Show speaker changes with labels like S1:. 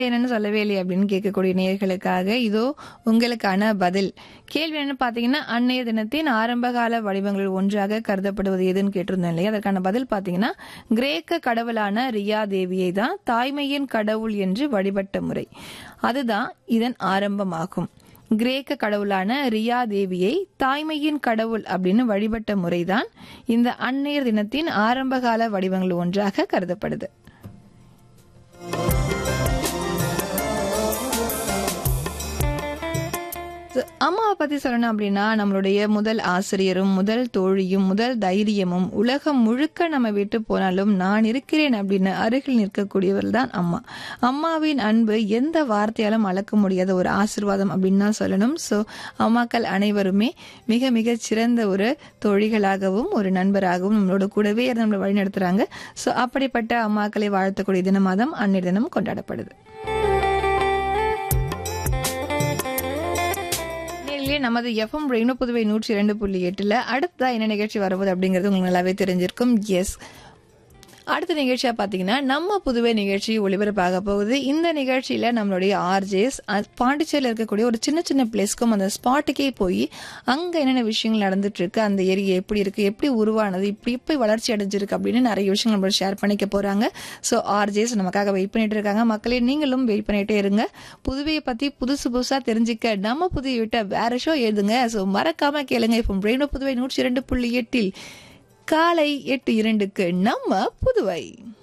S1: என்னன்னு சொல்லவே இல்லையே அப்படின்னு கேட்கக்கூடிய நேயர்களுக்காக இதோ உங்களுக்கான பதில் கேள்வி என்ன பாத்தீங்கன்னா அன்னைய தினத்தின் ஆரம்பகால வடிவங்கள் ஒன்றாக கருதப்படுவது எதுன்னு கேட்டிருந்தோம் இல்லையா அதற்கான பதில் பாத்தீங்கன்னா கிரேக்க கடவுளான ரியா தேவியை தான் தாய்மையின் கடவுள் என்று வழிபட்ட முறை அதுதான் இதன் ஆரம்பமாகும் கிரேக்க கடவுளான ரியா தேவியை தாய்மையின் கடவுள் அப்படின்னு வழிபட்ட முறைதான் இந்த அன்னையர் தினத்தின் ஆரம்பகால வடிவங்கள் ஒன்றாக கருதப்படுது So, அம்மாவை பத்தி சொல்லணும் அப்படின்னா நம்மளுடைய முதல் ஆசிரியரும் முதல் தோழியும் முதல் தைரியமும் உலகம் முழுக்க நம்ம விட்டு போனாலும் நான் இருக்கிறேன் அப்படின்னு அருகில் நிற்கக்கூடியவர் தான் அம்மா அம்மாவின் அன்பு எந்த வார்த்தையாலும் அளக்க முடியாத ஒரு ஆசிர்வாதம் அப்படின்னு தான் சொல்லணும் ஸோ அம்மாக்கள் அனைவருமே மிக மிக சிறந்த ஒரு தோழிகளாகவும் ஒரு நண்பராகவும் நம்மளோட கூடவே இருந்து நம்மளை வழிநடத்துறாங்க ஸோ அப்படிப்பட்ட அம்மாக்களை வாழ்த்தக்கூடிய தினமாதம் அன்னைய தினம் கொண்டாடப்படுது நேரிலே நமது எஃப்எம் ரெயினோ புதுவை நூற்றி இரண்டு புள்ளி எட்டுல அடுத்ததா என்ன நிகழ்ச்சி வரப்போகுது அப்படிங்கிறது உங்களுக்கு நல்லாவே தெரிஞ்சிருக்கும் எஸ் அடுத்த நிகழ்ச்சியா பாத்தீங்கன்னா நம்ம புதுவை நிகழ்ச்சி ஒளிபரப்பாக போகுது இந்த நிகழ்ச்சியில நம்மளுடைய ஆர்ஜேஸ் பாண்டிச்சேரியில் இருக்கக்கூடிய ஒரு சின்ன சின்ன பிளேஸ்க்கும் அந்த ஸ்பாட்டுக்கே போய் அங்க என்னென்ன விஷயங்கள் நடந்துட்டு இருக்கு அந்த ஏரியா எப்படி இருக்கு எப்படி உருவானது இப்படி இப்படி வளர்ச்சி அடைஞ்சிருக்கு அப்படின்னு நிறைய விஷயங்கள் நம்மளோட ஷேர் பண்ணிக்க போறாங்க ஸோ ஆர்ஜேஸ் நமக்காக வெயிட் பண்ணிட்டு இருக்காங்க மக்களே நீங்களும் வெயிட் பண்ணிட்டே இருங்க புதுவையை பத்தி புதுசு புதுசா தெரிஞ்சுக்க நம்ம புதுவை விட்ட வேற ஷோ எழுதுங்க ஸோ மறக்காம கேளுங்க இப்போ ரெயினோ புதுவை நூற்றி இரண்டு புள்ளி எட்டில் காலை எட்டு இரண்டுக்கு நம்ம புதுவை